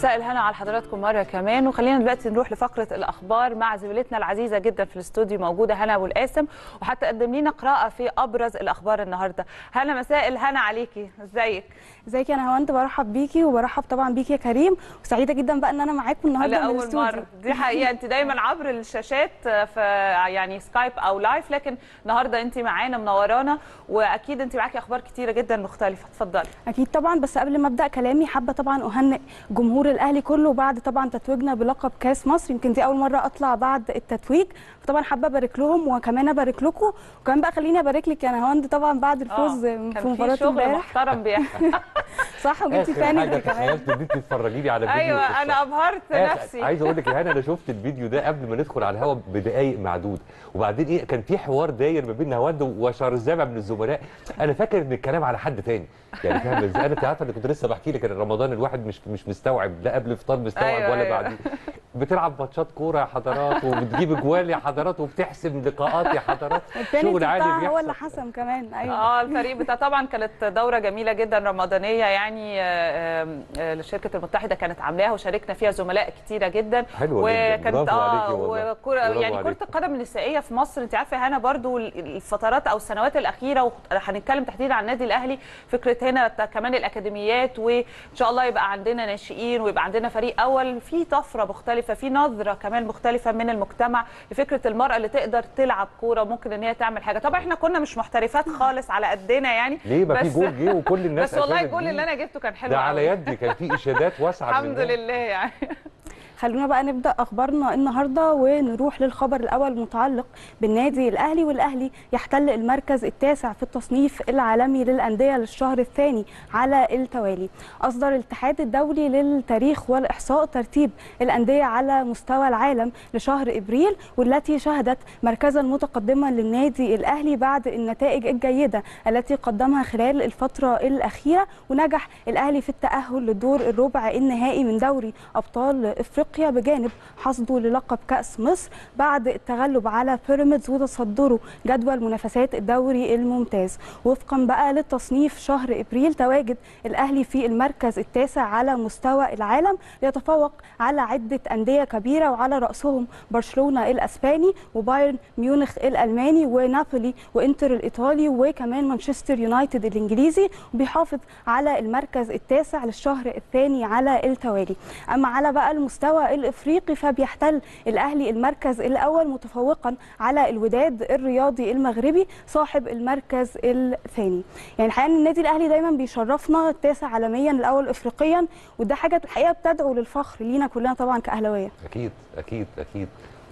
مساء الهنا على حضراتكم مره كمان وخلينا دلوقتي نروح لفقره الاخبار مع زميلتنا العزيزه جدا في الاستوديو موجوده هنا ابو القاسم وحتى قدم لنا قراءه في ابرز الاخبار النهارده هنا مساء الهنا عليكي ازيك ازيك انا هوند برحب بيكي وبرحب طبعا بيكي يا كريم وسعيده جدا بقى ان انا معاكم النهارده من لاول الاستوديو مره دي حقيقه انت دايما عبر الشاشات في يعني سكايب او لايف لكن النهارده انت معانا منورانا واكيد انت معاكي اخبار كتيره جدا مختلفه اتفضلي اكيد طبعا بس قبل ما ابدا كلامي حابه طبعا اهنئ جمهور الاهلي كله بعد طبعا تتويجنا بلقب كاس مصر يمكن دي اول مره اطلع بعد التتويج فطبعا حابه ابارك لهم وكمان ابارك لكم وكمان بقى خليني ابارك لك يا هوند طبعا بعد الفوز آه، في كان مباراه في شغل امبارح محترم بيحصل صح وجبتي اخر تاني حاجه كمان تخيلت ان انت تتفرجي لي على فيديو ايوه الصف. انا ابهرت آخر- نفسي عايز اقول لك يا هنا انا شفت الفيديو ده قبل ما ندخل على الهواء بدقائق معدوده وبعدين ايه كان في حوار داير ما بين نهاوند وشارزابع من الزملاء انا فاكر ان الكلام على حد تاني يعني فاهم ازاي انا انت عارفه اللي كنت لسه بحكي لك ان رمضان الواحد مش مش مستوعب لا قبل الفطار مستوعب أيوة، ولا أيوة. بعديه بتلعب ماتشات كوره يا حضرات وبتجيب اجوال يا حضرات وبتحسم لقاءات يا حضرات التاني شغل عالي بتاعها هو اللي بيحصل حسم كمان ايوه اه الفريق بتاع طبعا كانت دوره جميله جدا رمضانيه يعني آه، آه، الشركه المتحده كانت عاملاها وشاركنا فيها زملاء كتيره جدا حلوة جداً. وكانت برافو اه عليكي والله. وكرة برافو يعني كره عليكي. القدم النسائيه في مصر انت عارفه هنا برضو الفترات او السنوات الاخيره وهنتكلم تحديدا عن النادي الاهلي فكره هنا كمان الاكاديميات وان شاء الله يبقى عندنا ناشئين ويبقى عندنا فريق اول في طفره مختلفه في نظره كمان مختلفه من المجتمع لفكره المراه اللي تقدر تلعب كوره ممكن ان هي تعمل حاجه طبعا احنا كنا مش محترفات خالص على قدنا يعني ليه ما في بس- جول جه وكل الناس بس والله أساساً الجول دي. اللي انا جبته كان حلو ده على قوي. يدي كان في اشادات واسعه الحمد منها. لله يعني خلونا بقى نبدا اخبارنا النهارده ونروح للخبر الاول المتعلق بالنادي الاهلي والاهلي يحتل المركز التاسع في التصنيف العالمي للانديه للشهر الثاني على التوالي اصدر الاتحاد الدولي للتاريخ والاحصاء ترتيب الانديه على مستوى العالم لشهر ابريل والتي شهدت مركزا متقدما للنادي الاهلي بعد النتائج الجيده التي قدمها خلال الفتره الاخيره ونجح الاهلي في التاهل لدور الربع النهائي من دوري ابطال افريقيا بجانب حصده للقب كاس مصر بعد التغلب على بيراميدز وتصدره جدول منافسات الدوري الممتاز وفقا بقى للتصنيف شهر ابريل تواجد الاهلي في المركز التاسع على مستوى العالم ليتفوق على عده انديه كبيره وعلى راسهم برشلونه الاسباني وبايرن ميونخ الالماني ونابولي وانتر الايطالي وكمان مانشستر يونايتد الانجليزي وبيحافظ على المركز التاسع للشهر الثاني على التوالي اما على بقى المستوى الافريقي فبيحتل الاهلي المركز الاول متفوقا على الوداد الرياضي المغربي صاحب المركز الثاني يعني الحقيقه إن النادي الاهلي دايما بيشرفنا التاسع عالميا الاول افريقيا وده حاجه الحقيقه بتدعو للفخر لينا كلنا طبعا كاهلاويه اكيد اكيد اكيد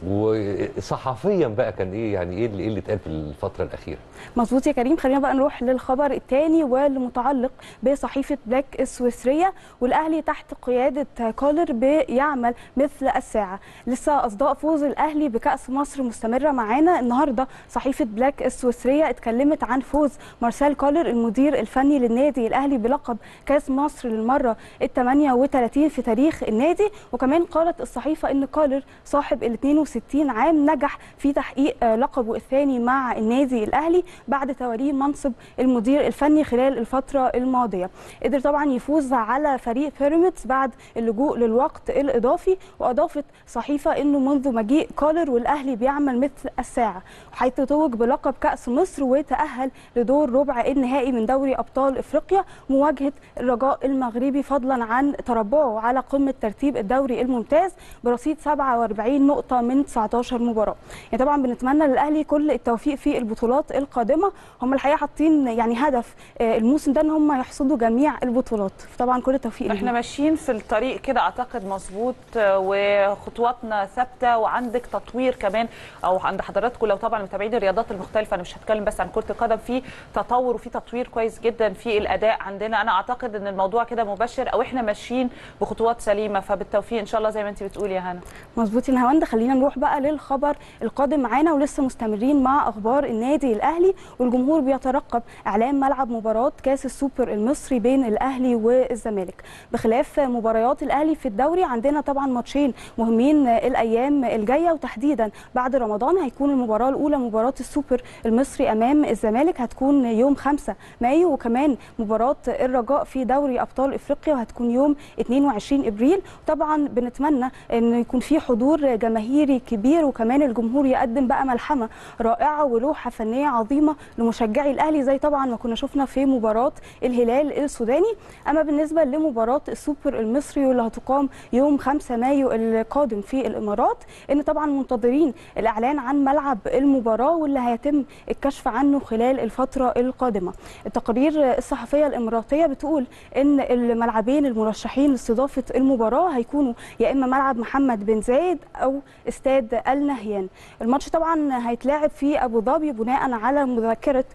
وصحفيا بقى كان ايه يعني ايه اللي ايه اللي اتقال في الفتره الاخيره مظبوط يا كريم خلينا بقى نروح للخبر الثاني والمتعلق بصحيفه بلاك السويسريه والاهلي تحت قياده كولر بيعمل مثل الساعه لسه اصداء فوز الاهلي بكاس مصر مستمره معانا النهارده صحيفه بلاك السويسريه اتكلمت عن فوز مارسيل كولر المدير الفني للنادي الاهلي بلقب كاس مصر للمره ال 38 في تاريخ النادي وكمان قالت الصحيفه ان كولر صاحب ال 62 عام نجح في تحقيق آه، لقبه الثاني مع النادي الاهلي بعد توليه منصب المدير الفني خلال الفتره الماضيه قدر طبعا يفوز على فريق بيراميدز بعد اللجوء للوقت الاضافي واضافت صحيفه انه منذ مجيء كولر والاهلي بيعمل مثل الساعه حيث توج بلقب كاس مصر وتاهل لدور ربع النهائي من دوري ابطال افريقيا مواجهه الرجاء المغربي فضلا عن تربعه على قمه ترتيب الدوري الممتاز برصيد 47 نقطه من 19 مباراه يعني طبعا بنتمنى للاهلي كل التوفيق في البطولات القادمه هم الحقيقه حاطين يعني هدف آه، الموسم ده ان هم يحصدوا جميع البطولات طبعا كل التوفيق احنا ليهم. ماشيين في الطريق كده اعتقد مظبوط آه، وخطواتنا ثابته وعندك تطوير كمان او عند حضراتكم لو طبعا متابعين الرياضات المختلفه انا مش هتكلم بس عن كره القدم في تطور وفي تطوير كويس جدا في الاداء عندنا انا اعتقد ان الموضوع كده مبشر او احنا ماشيين بخطوات سليمه فبالتوفيق ان شاء الله زي ما انت بتقولي يا هنا مظبوط يا نهاوند خلينا نروح نروح بقى للخبر القادم معانا ولسه مستمرين مع اخبار النادي الاهلي والجمهور بيترقب اعلان ملعب مباراه كاس السوبر المصري بين الاهلي والزمالك بخلاف مباريات الاهلي في الدوري عندنا طبعا ماتشين مهمين الايام الجايه وتحديدا بعد رمضان هيكون المباراه الاولى مباراه السوبر المصري امام الزمالك هتكون يوم 5 مايو وكمان مباراه الرجاء في دوري ابطال افريقيا وهتكون يوم 22 ابريل طبعا بنتمنى ان يكون في حضور جماهيري كبير وكمان الجمهور يقدم بقى ملحمه رائعه ولوحه فنيه عظيمه لمشجعي الاهلي زي طبعا ما كنا شفنا في مباراه الهلال السوداني اما بالنسبه لمباراه السوبر المصري واللي هتقام يوم 5 مايو القادم في الامارات ان طبعا منتظرين الاعلان عن ملعب المباراه واللي هيتم الكشف عنه خلال الفتره القادمه التقارير الصحفيه الاماراتيه بتقول ان الملعبين المرشحين لاستضافه المباراه هيكونوا يا اما ملعب محمد بن زايد او استاد النهيان الماتش طبعا هيتلعب في ابو ظبي بناء على مذكره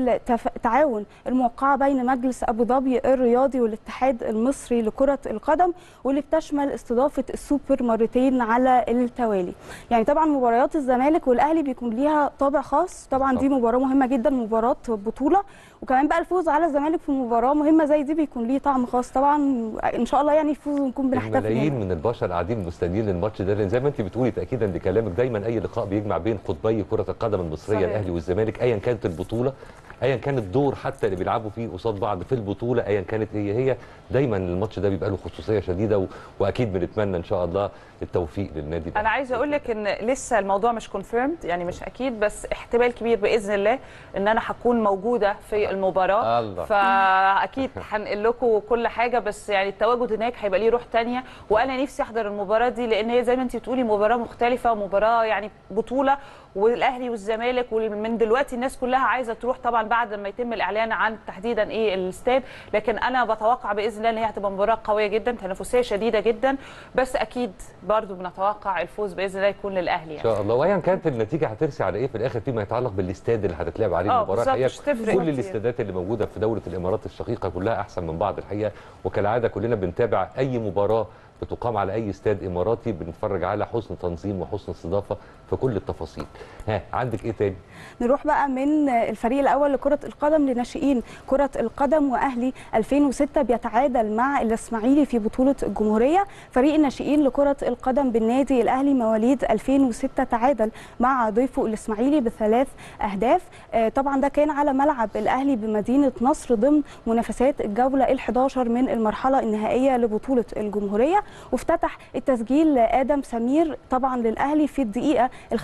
التعاون الموقعه بين مجلس ابو ظبي الرياضي والاتحاد المصري لكره القدم واللي بتشمل استضافه السوبر مرتين على التوالي يعني طبعا مباريات الزمالك والاهلي بيكون ليها طابع خاص طبعا دي مباراه مهمه جدا مباراه بطوله وكمان بقى الفوز على الزمالك في مباراه مهمه زي دي بيكون ليه طعم خاص طبعا ان شاء الله يعني الفوز ونكون بنحتفل الملايين هنا. من البشر قاعدين مستنيين الماتش ده لان زي ما انت بتقولي تاكيدا لكلامك دايما اي لقاء بيجمع بين قطبي كره القدم المصريه صحيح. الاهلي والزمالك ايا كانت البطوله ايا كان الدور حتى اللي بيلعبوا فيه قصاد بعض في البطوله ايا كانت هي هي دايما الماتش ده بيبقى له خصوصيه شديده و... واكيد بنتمنى ان شاء الله التوفيق للنادي انا عايزه اقول لك ان لسه الموضوع مش كونفيرمد يعني مش اكيد بس احتمال كبير باذن الله ان انا هكون موجوده في المباراه الله. فاكيد هنقل لكم كل حاجه بس يعني التواجد هناك هيبقى ليه روح تانية وانا نفسي احضر المباراه دي لان هي زي ما انت بتقولي مباراه مختلفه ومباراه يعني بطوله والاهلي والزمالك ومن دلوقتي الناس كلها عايزه تروح طبعا بعد ما يتم الاعلان عن تحديدا ايه الاستاد لكن انا بتوقع باذن الله ان هي هتبقى مباراه قويه جدا تنافسيه شديده جدا بس اكيد برضو بنتوقع الفوز باذن الله يكون للاهلي ان يعني شاء الله وايا كانت النتيجه هترسي على ايه في الاخر فيما يتعلق بالاستاد اللي هتتلعب عليه آه، المباراه بالظبط، الحقيقه مش تفرق كل كتير. الاستادات اللي موجوده في دوله الامارات الشقيقه كلها احسن من بعض الحقيقه وكالعاده كلنا بنتابع اي مباراه بتقام على اي استاد اماراتي بنتفرج على حسن تنظيم وحسن استضافه في كل التفاصيل ها عندك ايه تاني نروح بقى من الفريق الاول لكره القدم لناشئين كره القدم واهلي 2006 بيتعادل مع الاسماعيلي في بطوله الجمهوريه فريق الناشئين لكره القدم بالنادي الاهلي مواليد 2006 تعادل مع ضيفه الاسماعيلي بثلاث اهداف آه، طبعا ده كان على ملعب الاهلي بمدينه نصر ضمن منافسات الجوله ال11 من المرحله النهائيه لبطوله الجمهوريه وافتتح التسجيل ادم سمير طبعا للاهلي في الدقيقه ال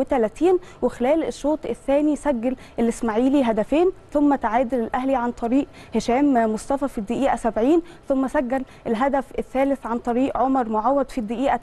35 وخلال الشوط الثاني سجل الاسماعيلي هدفين ثم تعادل الاهلي عن طريق هشام مصطفى في الدقيقه 70 ثم سجل الهدف الثالث عن طريق عمر معوض في الدقيقه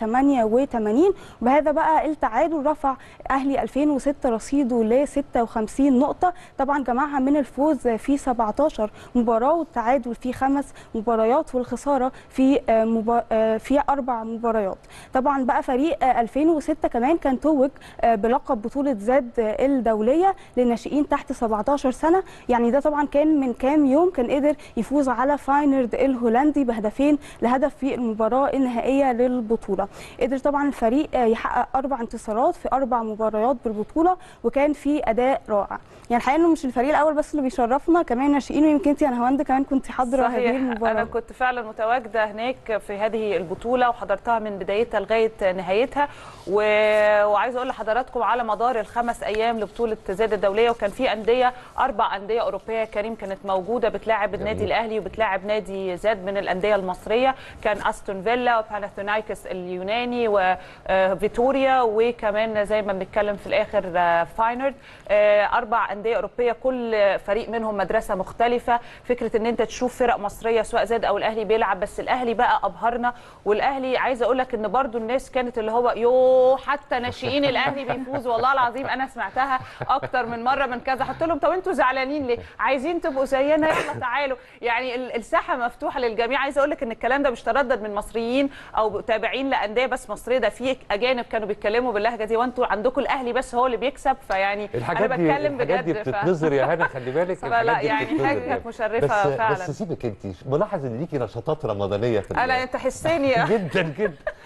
88 وبهذا بقى التعادل رفع اهلي 2006 رصيده ل 56 نقطه طبعا جمعها من الفوز في 17 مباراه والتعادل في خمس مباريات والخساره في آه، مبا... آه، في اربع مباريات طبعا بقى فريق آه، 2006 كمان كان توج آه، بلقب بطوله زاد آه، الدوليه للناشئين تحت 17 سنه يعني ده طبعا كان من كام يوم كان قدر يفوز على فاينرد الهولندي بهدفين لهدف في المباراه النهائيه للبطوله قدر طبعا الفريق آه، يحقق اربع انتصارات في اربع مباريات بالبطوله وكان في اداء رائع يعني الحقيقه انه مش الفريق الاول بس اللي بيشرفنا كمان ناشئين ويمكن انت يا نهاوند كمان كنت حاضره هذه صحيح المباراه انا كنت فعلا متواجده هناك في هذه البطوله وحضرتها من بدايتها لغايه نهايتها و... وعايزه اقول لحضراتكم على مدار الخمس ايام لبطوله زاد الدوليه وكان في انديه اربع انديه اوروبيه كريم كانت موجوده بتلاعب النادي جميل. الاهلي وبتلاعب نادي زاد من الانديه المصريه كان استون فيلا وباناثينايكس اليوناني وفيتوريا وكمان زي ما بنتكلم في الاخر آه، فاينرد آه، اربع انديه اوروبيه كل فريق منهم مدرسه مختلفه فكره ان انت تشوف فرق مصريه سواء زاد او الاهلي بيلعب بس الاهلي بقى ابهرنا والاهلي عايزه اقول لك ان برضو الناس كانت اللي هو يو حتى ناشئين الاهلي بيفوز والله العظيم انا سمعتها اكتر من مره من كذا قلت لهم طب انتوا زعلانين ليه عايزين تبقوا زينا يلا تعالوا يعني ال- الساحه مفتوحه للجميع عايزه اقول لك ان الكلام ده مش تردد من مصريين او تابعين لانديه بس مصريه ده في اجانب كانوا بيتكلموا باللهجه دي وانتوا عندكم الاهلي بس هو اللي بيكسب فيعني الحاجات انا دي بتكلم الحاجات دي بجد ف- بتتنظر يا هنا خلي بالك لا، لا، الحاجات دي يعني بتتنظر حاجة كانت مشرفة بس فعلا. بس سيبك انت ملاحظ ان ليكي نشاطات رمضانيه في ال- انا تحسيني جدا جدا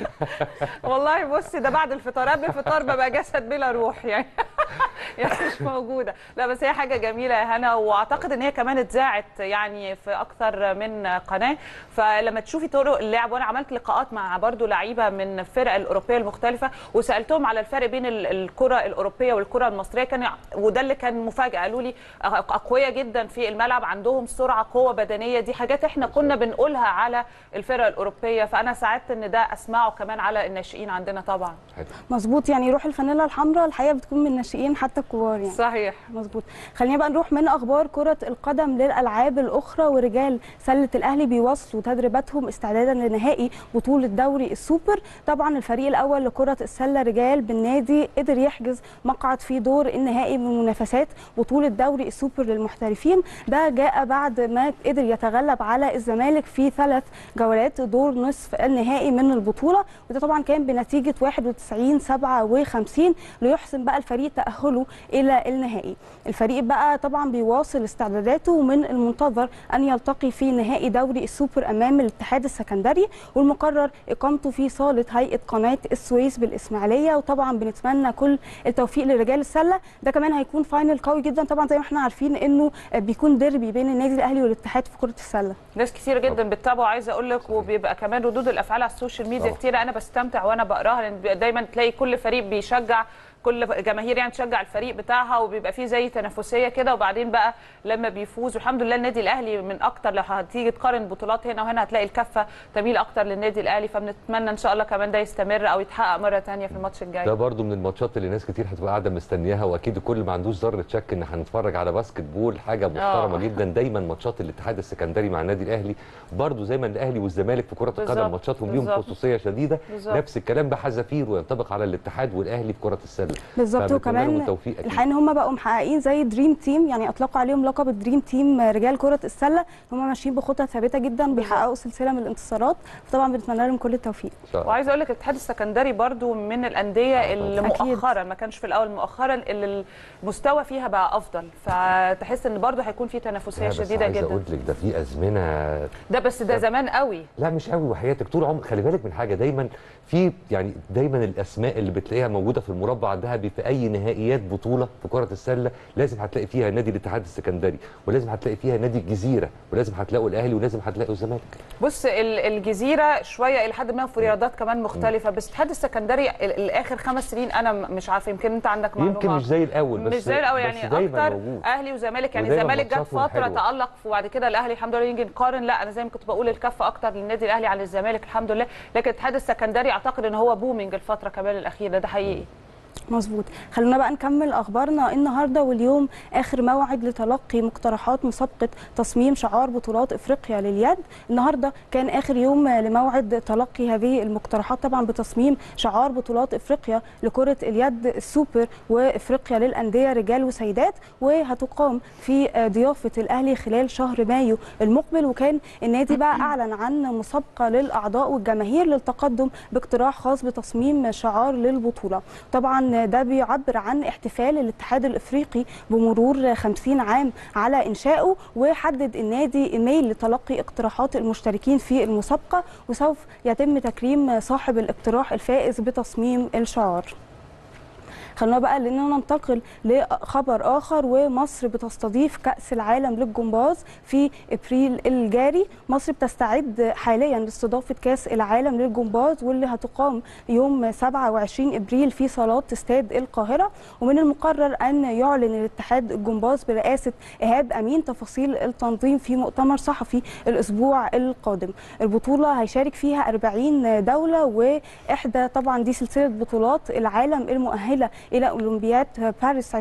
والله بصي ده بعد الفطار قبل الفطار ببقى جسد بلا روح يعني يعني مش موجوده لا بس هي حاجه جميله يا هنا واعتقد ان هي كمان اتذاعت يعني في اكثر من قناه فلما تشوفي طرق اللعب وانا عملت لقاءات مع برضو لعيبه من الفرق الاوروبيه المختلفه وسالتهم على الفرق بين ال- الكره الاوروبيه والكره المصريه كان وده اللي كان مفاجاه قالوا لي اقوياء جدا في الملعب عندهم سرعه قوه بدنيه دي حاجات احنا كنا بنقولها على الفرق الاوروبيه فانا سعدت ان ده اسمعه كمان على الناشئين عندنا طبعا حلو. مظبوط يعني روح الفانيلا الحمراء الحقيقه بتكون من الناشئين حتى الكبار يعني صحيح مظبوط خلينا بقى نروح من اخبار كره القدم للالعاب الاخرى ورجال سله الاهلي بيواصلوا تدريباتهم استعدادا لنهائي بطوله دوري السوبر طبعا الفريق الاول لكره السله رجال بالنادي قدر يحجز مقعد في دور النهائي من منافسات بطوله دوري السوبر للمحترفين ده جاء بعد ما قدر يتغلب على الزمالك في ثلاث جولات دور نصف النهائي من البطوله وده طبعا كان بنتيجه 91 57 ليحسن بقى الفريق تاهله الى النهائي الفريق بقى طبعا بيواصل استعداداته ومن المنتظر ان يلتقي في نهائي دوري السوبر امام الاتحاد السكندري والمقرر اقامته في صاله هيئه قناه السويس بالاسماعيليه وطبعا بنتمنى كل التوفيق لرجال السله ده كمان هيكون فاينل قوي جدا طبعا زي ما احنا عارفين انه بيكون ديربي بين النادي الاهلي والاتحاد في كره السله ناس كتير جدا بتتابعه عايزه اقول لك وبيبقى كمان ردود الافعال على السوشيال ميديا طبعا. كتير انا بستمتع وانا بقراها لان بيبقى دايما تلاقي كل فريق بيشجع كل جماهير يعني تشجع الفريق بتاعها وبيبقى فيه زي تنافسيه كده وبعدين بقى لما بيفوز والحمد لله النادي الاهلي من اكتر لو هتيجي تقارن بطولات هنا وهنا هتلاقي الكفه تميل اكتر للنادي الاهلي فبنتمنى ان شاء الله كمان ده يستمر او يتحقق مره ثانيه في الماتش الجاي ده برضو من الماتشات اللي ناس كتير هتبقى قاعده مستنياها واكيد الكل ما عندوش ذره شك ان هنتفرج على باسكت بول حاجه محترمه آه. جدا دايما ماتشات الاتحاد السكندري مع النادي الاهلي برضو زي ما الاهلي والزمالك في كره القدم بالظبط، ماتشاتهم ليهم بالظبط. خصوصيه شديده بالظبط. نفس الكلام بحذافير وينطبق على الاتحاد والاهلي في كره السله بالظبط فبنتمنى لهم وكمان التوفيق أكيد. الحقيقه ان هم بقوا محققين زي دريم تيم يعني اطلقوا عليهم لقب الدريم تيم رجال كره السله هم ماشيين بخطى ثابته جدا بيحققوا سلسله من الانتصارات فطبعا بنتمنى لهم كل التوفيق إن شاء الله. وعايزه اقول لك الاتحاد السكندري برضو من الانديه اللي أكيد. مؤخرا ما كانش في الاول مؤخرا اللي المستوى فيها بقى افضل فتحس ان برضو هيكون في لا، تنافسيه بس شديده عايز جدا اقول لك ده في ازمنه ده بس ده زمان قوي لا مش قوي وحياتك طول عمرك خلي بالك من حاجه دايما في يعني دايما الاسماء اللي بتلاقيها موجوده في المربع الذهبي في اي نهائيات بطوله في كره السله لازم هتلاقي فيها نادي الاتحاد السكندري ولازم هتلاقي فيها نادي الجزيره ولازم هتلاقوا الاهلي ولازم هتلاقوا الزمالك بص ال- الجزيره شويه الى حد ما في رياضات كمان مختلفه بس الاتحاد السكندري ال- الاخر خمس سنين انا م- مش عارفه يمكن انت عندك معلومه يمكن مش زي الاول بس مش زي الاول بس يعني دايما اكتر موجود. اهلي وزمالك يعني ودايما الزمالك جت ماتشاتهم فتره حلوة. تالق وبعد كده الاهلي الحمد لله يجي نقارن لا انا زي ما كنت بقول الكفه اكتر للنادي الاهلي عن الزمالك الحمد لله لكن الاتحاد السكندري اعتقد ان هو بومينج الفتره كمان الاخيره ده حقيقي مظبوط خلونا بقى نكمل اخبارنا النهارده واليوم اخر موعد لتلقي مقترحات مسابقه تصميم شعار بطولات افريقيا لليد النهارده كان اخر يوم لموعد تلقي هذه المقترحات طبعا بتصميم شعار بطولات افريقيا لكره اليد السوبر وافريقيا للانديه رجال وسيدات وهتقام في ضيافه الاهلي خلال شهر مايو المقبل وكان النادي بقى اعلن عن مسابقه للاعضاء والجماهير للتقدم باقتراح خاص بتصميم شعار للبطوله طبعا ده بيعبر عن احتفال الاتحاد الافريقي بمرور 50 عام على انشائه وحدد النادي ايميل لتلقي اقتراحات المشتركين في المسابقه وسوف يتم تكريم صاحب الاقتراح الفائز بتصميم الشعار خلونا بقى لاننا ننتقل لخبر اخر ومصر بتستضيف كاس العالم للجمباز في ابريل الجاري مصر بتستعد حاليا لاستضافه كاس العالم للجمباز واللي هتقام يوم 27 ابريل في صالات استاد القاهره ومن المقرر ان يعلن الاتحاد الجمباز برئاسه ايهاب امين تفاصيل التنظيم في مؤتمر صحفي الاسبوع القادم البطوله هيشارك فيها 40 دوله واحدى طبعا دي سلسله بطولات العالم المؤهله الى اولمبياد باريس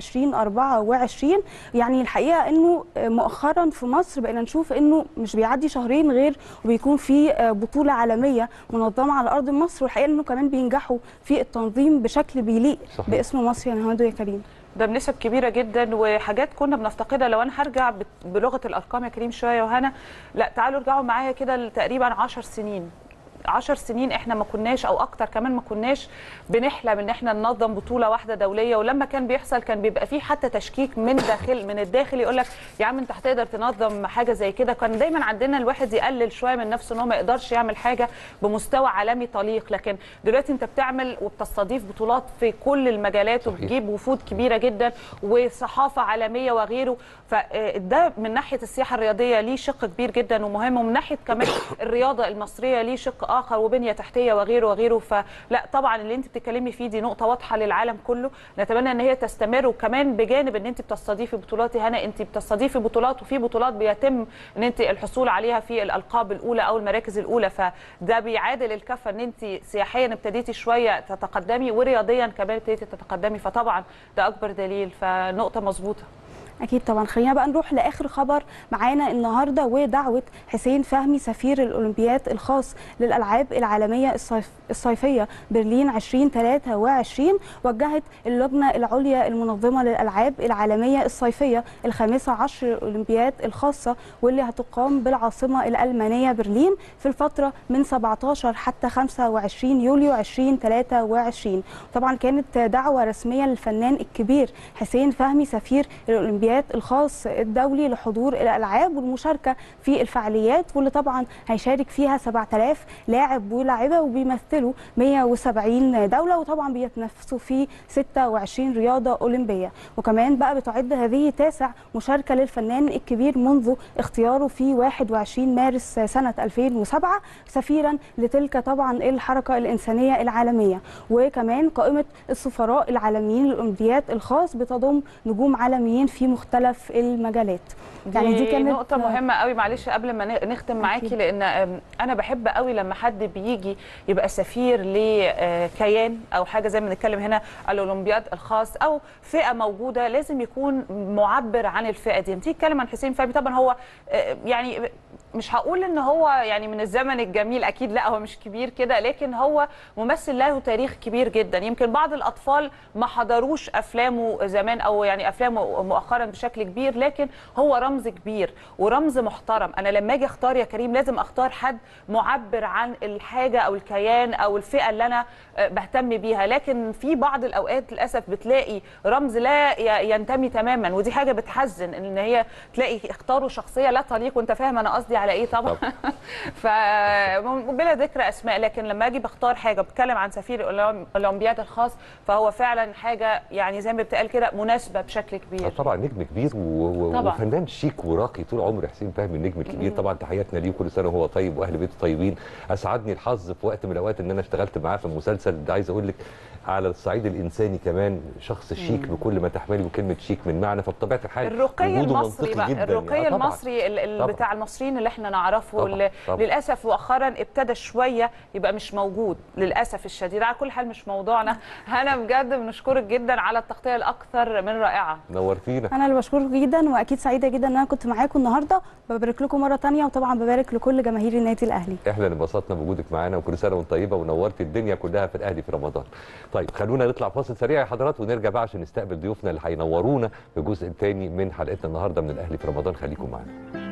2024 يعني الحقيقه انه مؤخرا في مصر بقينا نشوف انه مش بيعدي شهرين غير وبيكون في بطوله عالميه منظمه على ارض مصر والحقيقه انه كمان بينجحوا في التنظيم بشكل بيليق صحيح. باسم مصر يا نهاد يا كريم ده بنسب كبيره جدا وحاجات كنا بنفتقدها لو انا هرجع بت- بلغه الارقام يا كريم شويه وهنا لا تعالوا ارجعوا معايا كده تقريبا 10 سنين 10 سنين احنا ما كناش او اكتر كمان ما كناش بنحلم ان احنا ننظم بطوله واحده دوليه ولما كان بيحصل كان بيبقى فيه حتى تشكيك من داخل من الداخل يقول لك يا عم انت هتقدر تنظم حاجه زي كده كان دايما عندنا الواحد يقلل شويه من نفسه ان هو ما يقدرش يعمل حاجه بمستوى عالمي طليق لكن دلوقتي انت بتعمل وبتستضيف بطولات في كل المجالات صحيح. وبتجيب وفود كبيره جدا وصحافه عالميه وغيره فده من ناحيه السياحه الرياضيه ليه شق كبير جدا ومهم ومن ناحيه كمان الرياضه المصريه ليه شق اخر وبنيه تحتيه وغيره وغيره فلا طبعا اللي انت بتتكلمي فيه دي نقطه واضحه للعالم كله نتمنى ان هي تستمر وكمان بجانب ان انت بتستضيفي بطولات هنا انت بتستضيفي بطولات وفي بطولات بيتم ان انت الحصول عليها في الالقاب الاولى او المراكز الاولى فده بيعادل الكفه ان انت سياحيا ابتديتي شويه تتقدمي ورياضيا كمان ابتديتي تتقدمي فطبعا ده اكبر دليل فنقطه مظبوطه اكيد طبعا خلينا بقى نروح لاخر خبر معانا النهارده ودعوه حسين فهمي سفير الاولمبياد الخاص للالعاب العالميه الصيف الصيفيه برلين 2023 وجهت اللجنه العليا المنظمه للالعاب العالميه الصيفيه الخامسه عشر الاولمبياد الخاصه واللي هتقام بالعاصمه الالمانيه برلين في الفتره من 17 حتى 25 يوليو 2023 طبعا كانت دعوه رسميه للفنان الكبير حسين فهمي سفير الاولمبياد الخاص الدولي لحضور الالعاب والمشاركه في الفعاليات واللي طبعا هيشارك فيها 7000 لاعب ولاعبه وبيمثلوا 170 دوله وطبعا بيتنافسوا في 26 رياضه اولمبيه وكمان بقى بتعد هذه تاسع مشاركه للفنان الكبير منذ اختياره في 21 مارس سنه 2007 سفيرا لتلك طبعا الحركه الانسانيه العالميه وكمان قائمه السفراء العالميين للاولمبياد الخاص بتضم نجوم عالميين في مختلف المجالات يعني دي كانت نقطة مهمة قوي معلش قبل ما نختم معاكي لأن أنا بحب قوي لما حد بيجي يبقى سفير لكيان أو حاجة زي ما بنتكلم هنا الأولمبياد الخاص أو فئة موجودة لازم يكون معبر عن الفئة دي انت تتكلم عن حسين فهمي طبعا هو يعني مش هقول ان هو يعني من الزمن الجميل اكيد لا هو مش كبير كده لكن هو ممثل له تاريخ كبير جدا يمكن بعض الاطفال ما حضروش افلامه زمان او يعني افلامه مؤخرا بشكل كبير لكن هو رمز كبير ورمز محترم انا لما اجي اختار يا كريم لازم اختار حد معبر عن الحاجه او الكيان او الفئه اللي انا بهتم بيها لكن في بعض الاوقات للاسف بتلاقي رمز لا ينتمي تماما ودي حاجه بتحزن ان هي تلاقي اختاروا شخصيه لا تليق وانت فاهم انا قصدي على ايه طبعا ف بلا ذكر اسماء لكن لما اجي بختار حاجه بتكلم عن سفير الاولمبياد الخاص فهو فعلا حاجه يعني زي ما بتقال كده مناسبه بشكل كبير طبعا نجم كبير و... و... وفنان شيك وراقي طول عمر حسين فهمي النجم الكبير طبعا تحياتنا ليه كل سنه وهو طيب واهل بيته طيبين اسعدني الحظ في وقت من الاوقات ان انا اشتغلت معاه في مسلسل ده عايز اقول لك على الصعيد الانساني كمان شخص شيك مم. بكل ما تحمله كلمه شيك من معنى فبطبيعه الحال الرقي المصري بقى الرقي يعني. المصري ال بتاع المصريين اللي احنا نعرفه طبعًا. اللي طبعًا. للاسف مؤخرا ابتدى شويه يبقى مش موجود للاسف الشديد على كل حال مش موضوعنا هنا بجد بنشكرك جدا على التغطيه الاكثر من رائعه نورتينا انا اللي بشكرك جدا واكيد سعيده جدا ان انا كنت معاكم النهارده ببارك لكم مره ثانيه وطبعا ببارك لكل جماهير النادي الاهلي احنا اللي انبسطنا بوجودك معانا وكل سنه وانت طيبه ونورتي الدنيا كلها في الاهلي في رمضان طيب خلونا نطلع فاصل سريع يا حضرات ونرجع بقى عشان نستقبل ضيوفنا اللي هينورونا في الجزء الثاني من حلقتنا النهارده من الاهلي في رمضان خليكم معانا